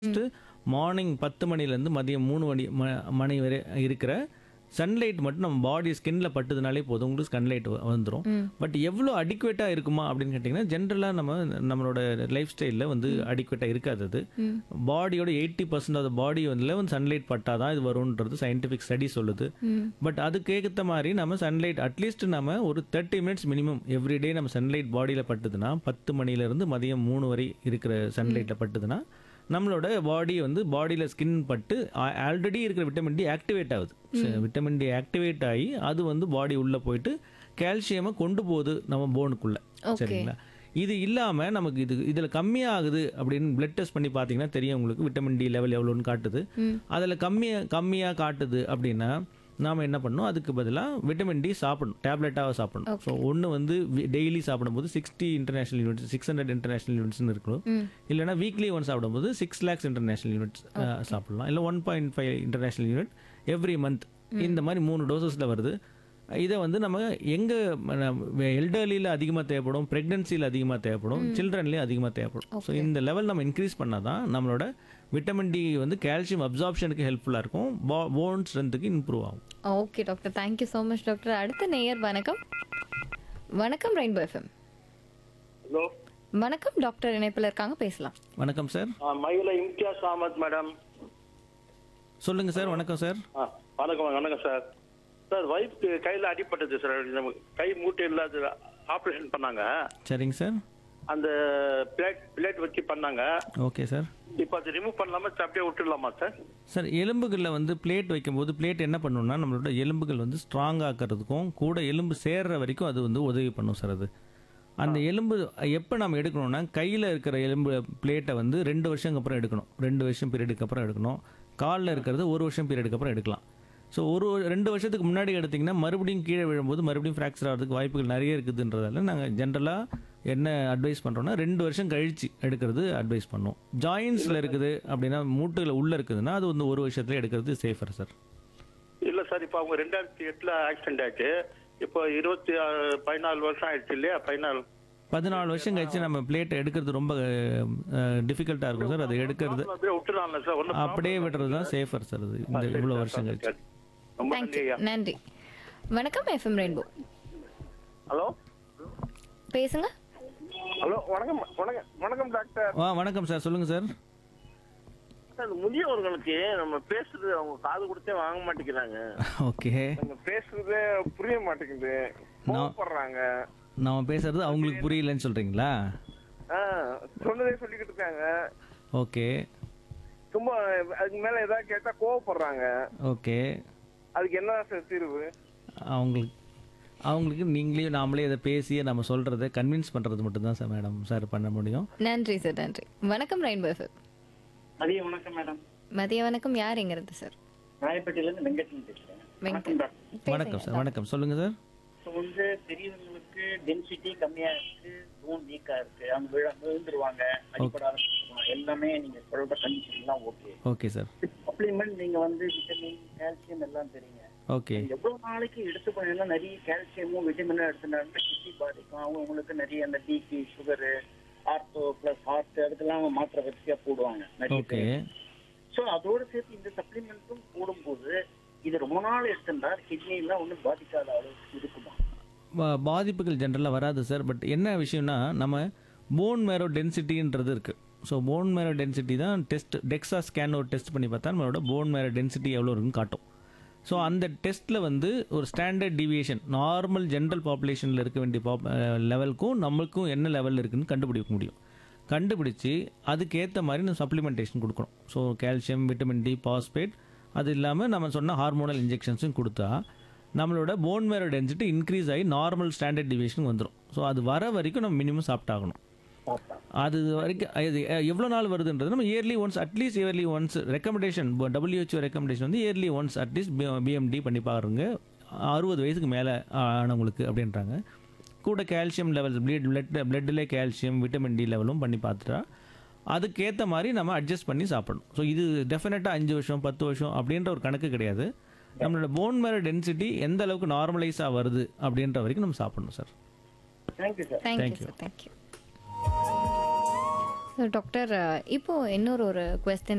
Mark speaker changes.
Speaker 1: First morning பத்து மணிலேருந்து மதியம் மூணு மணி ம- மணி வரை இருக்கிற சன்லைட் மட்டும் நம்ம பாடி ஸ்கின்ல பட்டுதுனாலே போதும் உங்களுக்கு சன்லைட் வந்துடும் பட் எவ்வளோ அடிக்குவேட்டாக இருக்குமா அப்படின்னு கேட்டிங்கன்னா ஜென்ரலாக நம்ம நம்மளோட லைஃப் ஸ்டைலில் வந்து அடிக்குவேட்டாக இருக்காது அது பாடியோட எயிட்டி பர்சன்ட் ஆஃப் பாடி வந்து வந்து சன்லைட் பட்டாதான் இது வரும்ன்றது சயின்டிஃபிக் ஸ்டடி சொல்லுது பட் அதுக்கு ஏற்ற மாதிரி நம்ம சன்லைட் அட்லீஸ்ட் நம்ம ஒரு தேர்ட்டி மினிட்ஸ் மினிமம் எவ்ரிடே நம்ம சன்லைட் பாடியில் பட்டுதுன்னா பத்து மணிலேருந்து மதியம் மூணு வரை இருக்கிற சன்லைட்டில் பட்டுதுன்னா நம்மளோட பாடி வந்து பாடியில் ஸ்கின் பட்டு ஆல்ரெடி இருக்கிற விட்டமின் டி ஆக்டிவேட் ஆகுது விட்டமின் டி ஆக்டிவேட் ஆகி அது வந்து பாடி உள்ளே போயிட்டு கால்சியமை கொண்டு போகுது நம்ம போனுக்குள்ளே சரிங்களா இது இல்லாமல் நமக்கு இது இதில் கம்மியாகுது அப்படின்னு பிளட் டெஸ்ட் பண்ணி பார்த்தீங்கன்னா தெரியும் உங்களுக்கு விட்டமின் டி லெவல் எவ்வளோன்னு காட்டுது அதில் கம்மியாக கம்மியாக காட்டுது அப்படின்னா நாம் என்ன பண்ணணும் அதுக்கு பதிலாக விட்டமின் டி சாப்பிடணும் டேப்லெட்டாக சாப்பிடணும் ஸோ ஒன்று வந்து டெய்லி சாப்பிடும்போது sixty international units six hundred international யூனிட்ஸ்னு இருக்கணும் இல்லைனா வீக்லி ஒன் சாப்பிடும்போது சிக்ஸ் லேக்ஸ் இன்டர்நேஷனல் யூனிட்ஸ் சாப்பிடலாம் இல்லை one point five international unit every month இந்த மாதிரி மூணு டோசஸில் வருது இதை வந்து நம்ம எங்கே எல்டர்லியில் அதிகமாக தேவைப்படும் ப்ரெக்னன்சியில் அதிகமாக தேவைப்படும் சில்ட்ரன்லேயும் அதிகமாக தேவைப்படும் ஸோ இந்த லெவல் நம்ம இன்க்ரீஸ் பண்ணால் தான் நம்மளோட விட்டமின் டி வந்து கால்சியம் அப்சார்ப்ஷனுக்கு ஹெல்ப்ஃபுல்லாக இருக்கும் போன் ஸ்ட்ரென்த்துக்கு இம்ப்ரூவ் ஆகும்
Speaker 2: okay doctor thank you so much doctor அடுத்த நேயர் வணக்கம் வணக்கம் ரெயின்போ எஃப்எம்
Speaker 3: ஹலோ
Speaker 2: வணக்கம் டாக்டர் இணைப்பில் இருக்காங்க பேசலாம்
Speaker 1: வணக்கம் சார்
Speaker 3: ஆ, மயில இம்தியாஸ் அகமத் மேடம்
Speaker 1: சொல்லுங்கள் சார் வணக்கம் சார்
Speaker 3: ஆ வணக்கம் வணக்கம் சார் சார் ஒய்ஃப்க்கு கையில் அடிபட்டது சார் நம்ம கை மூட்டை இல்லாத ஆப்ரேஷன் பண்ணாங்க
Speaker 1: சரிங்க சார்
Speaker 3: அந்த பிளேட் பிளேட் வச்சு பண்ணாங்க
Speaker 1: ஓகே சார்
Speaker 3: இப்போ அது ரிமூவ் பண்ணலாமா சார் அப்படியே விட்டுடலாமா சார்
Speaker 1: சார் எலும்புகளில் வந்து பிளேட் வைக்கும்போது பிளேட் என்ன பண்ணுன்னா நம்மளோட எலும்புகள் வந்து ஸ்ட்ராங் ஆக்கிறதுக்கும் கூட எலும்பு சேர்ற வரைக்கும் அது வந்து உதவி பண்ணும் சார் அது அந்த எலும்பு எப்போ நம்ம எடுக்கணும்னா கையில் இருக்கிற எலும்பு பிளேட்டை வந்து ரெண்டு வருஷத்துக்கு அப்புறம் எடுக்கணும் ரெண்டு வருஷம் பீரியடுக்கு அப்புறம் எடுக்கணும் காலில் இருக்கிறது ஒரு வருஷம் பீரியடுக்கு அப்புறம் எடுக்கலாம் ஸோ ஒரு ரெண்டு வருஷத்துக்கு முன்னாடி எடுத்திங்கன்னா மறுபடியும் கீழே விழும்போது மறுபடியும் ஃப்ராக்சர் ஆகிறதுக்கு வாய்ப்புகள் நிறைய இருக்குதுன்றதால நாங்கள் ஜென்ரலாக என்ன அட்வைஸ் பண்ணுறோன்னா ரெண்டு வருஷம் கழிச்சு எடுக்கிறது அட்வைஸ் பண்ணுவோம் ஜாயின்ஸில் இருக்குது அப்படின்னா மூட்டுல உள்ளே இருக்குதுன்னா அது வந்து ஒரு வருஷத்துல எடுக்கிறது சேஃபர் சார்
Speaker 3: இல்லை சார் இப்போ அவங்க ரெண்டாயிரத்தி எட்டில் ஆக்சிடென்ட் ஆச்சு இப்போ இருபத்தி ஆறு பதினாலு வருஷம் ஆயிடுச்சு இல்லையா பதினாலு
Speaker 1: பதினாலு வருஷம் கழிச்சு நம்ம பிளேட்டை எடுக்கிறது ரொம்ப டிஃபிகல்ட்டாக இருக்கும் சார் அதை எடுக்கிறது
Speaker 3: அப்படியே விட்டுடலாம்ல சார் ஒன்றும்
Speaker 1: அப்படியே விடுறது தான் சேஃபர் சார் அது இந்த இவ்வளோ வருஷம் கழிச்சு
Speaker 3: ரொம்ப நன்றி
Speaker 2: தேங்க்யூ
Speaker 3: ஐயா
Speaker 2: நன்றி வணக்கம் எஃப்எம் ரெயின்போ
Speaker 4: ஹலோ
Speaker 2: பேசுங்க
Speaker 4: ஹலோ வணக்கம் வணக்கம் வணக்கம் டாக்டர்
Speaker 1: ஆ வணக்கம் சார் சொல்லுங்கள் சார்
Speaker 4: சார் முதியவர்களுக்கு நம்ம பேசுறது அவங்க காது கொடுத்தே வாங்க மாட்டேங்கிறாங்க
Speaker 1: ஓகே
Speaker 4: நம்ம பேசுறதே புரிய மாட்டேங்குது கோவப்படுறாங்க
Speaker 1: நம்ம பேசுறது அவங்களுக்கு புரியலன்னு சொல்கிறீங்களா
Speaker 4: ஆ, சொன்னதே சொல்லிக்கிட்டு இருக்காங்க
Speaker 1: ஓகே
Speaker 4: சும்மா அதுக்கு மேல ஏதாவது கேட்டா கோவப்படுறாங்க
Speaker 1: ஓகே
Speaker 4: அதுக்கு என்ன சார் தீர்வு
Speaker 1: அவங்களுக்கு அவங்களுக்கு நீங்களே நாமளே இதை பேசி நம்ம சொல்கிறத கன்வின்ஸ் பண்ணுறது மட்டும்தான் சார் மேடம் சார் பண்ண முடியும்
Speaker 2: நன்றி சார் நன்றி வணக்கம் ரெயின்போ எஃப்எம்
Speaker 5: மதியம் வணக்கம் மேடம்
Speaker 2: மதிய வணக்கம் யார் எங்கிறது சார்
Speaker 5: ராயப்பேட்டையிலேருந்து வெங்கட்டன் பேசுறேன் வணக்கம்
Speaker 2: வெங்கட்
Speaker 5: டாக்டர்
Speaker 1: வணக்கம் சார் வணக்கம் சொல்லுங்கள் சார்
Speaker 5: இப்போ வந்து பெரியவங்களுக்கு டென்சிட்டி கம்மியா இருக்கு போன் வீக்கா இருக்கு அவங்க விழ விழுந்துருவாங்க அடிப்பட ஆரம்பிச்சிருவாங்க எல்லாமே நீங்க சொல்ற கண்டிஷன் எல்லாம் ஓகே
Speaker 1: ஓகே சார்
Speaker 5: சப்ளிமெண்ட் நீங்க வந்து விட்டமின் கால்சியம் எல்லாம் தெரியுங்க
Speaker 1: ஓகே
Speaker 5: எவ்வளவு நாளைக்கு எடுத்து பண்ணா நிறைய கால்சியமும் விட்டமினும் எடுத்துனாலும் கிட்னி பாதிக்கும் அவங்க உங்களுக்கு நிறைய அந்த BP sugar ortho plus heart அதுக்கெல்லாம் மாத்திரை வரிசையா போடுவாங்க நிறைய
Speaker 1: ஓகே
Speaker 5: பேர் ஸோ அதோட சேர்த்து இந்த சப்ளிமெண்ட்டும் போடும்போது இது ரொம்ப நாள் எடுத்திருந்தா கிட்னி எல்லாம் ஒன்றும் பாதிக்காத அளவுக்கு இருக்குமா
Speaker 1: பா- பாதிப்புகள் ஜென்ரலாக வராது சார் பட் என்ன விஷயம்னா நம்ம போன் மேரோ டென்சிட்டின்றது இருக்குது ஸோ போன் மேரோ டென்சிட்டி தான் டெஸ்ட் டெக்ஸா ஸ்கேன் ஒரு டெஸ்ட் பண்ணி பார்த்தா நம்மளோட போன் மேரோ டென்சிட்டி எவ்வளோ இருக்குன்னு காட்டும் ஸோ அந்த டெஸ்ட்டில் வந்து ஒரு ஸ்டாண்டர்ட் டிவியேஷன் நார்மல் ஜென்ரல் பாப்புலேஷனில் இருக்க வேண்டிய பாப் லெவலுக்கும் நம்மளுக்கும் என்ன லெவலில் இருக்குன்னு கண்டுபிடிக்க முடியும் கண்டுபிடிச்சி அதுக்கேற்ற மாதிரி நம்ம சப்ளிமெண்டேஷன் கொடுக்கணும் so calcium vitamin D phosphate அது இல்லாமல் நம்ம சொன்ன ஹார்மோனல் இன்ஜெக்ஷன்ஸும் கொடுத்தா நம்மளோட போன் மேரோ டென்சிட்டி இன்க்ரீஸ் ஆகி நார்மல் ஸ்டாண்டர்ட் டிவியேஷன் வந்துடும் ஸோ அது வர வரைக்கும் நம்ம மினிமம் சாப்பிட்டாகணும் அது வரைக்கும் அது எவ்வளோ நாள் வருதுன்றது நம்ம yearly once at least yearly once recommendation WHO recommendation வந்து இயர்லி ஒன்ஸ் அட்லீஸ்ட் பிஎம்டி பண்ணி பாருங்க அறுபது வயசுக்கு மேலே ஆனவங்களுக்கு அப்படின்றாங்க கூட கால்சியம் லெவல் பிளட் பிளட் பிளட்டில் கால்சியம் விட்டமின் டி லெவலும் பண்ணி பார்த்துட்டா அதுக்கேற்ற மாதிரி நம்ம அட்ஜஸ்ட் பண்ணி சாப்பிடணும் ஸோ இது டெஃபினட்டாக அஞ்சு வருஷம் பத்து வருஷம் அப்படின்ற ஒரு கணக்கு கிடையாது நம்மளோட போன் மேரோ டென்சிட்டி எந்த அளவுக்கு நார்மலைஸாக வருது அப்படின்ற வரைக்கும் நம்ம சாப்பிடணும் sir
Speaker 5: thank you sir
Speaker 2: thank you
Speaker 1: Thank you.
Speaker 2: Sir thank you so doctor இப்போ இன்னொரு ஒரு கொஸ்டின்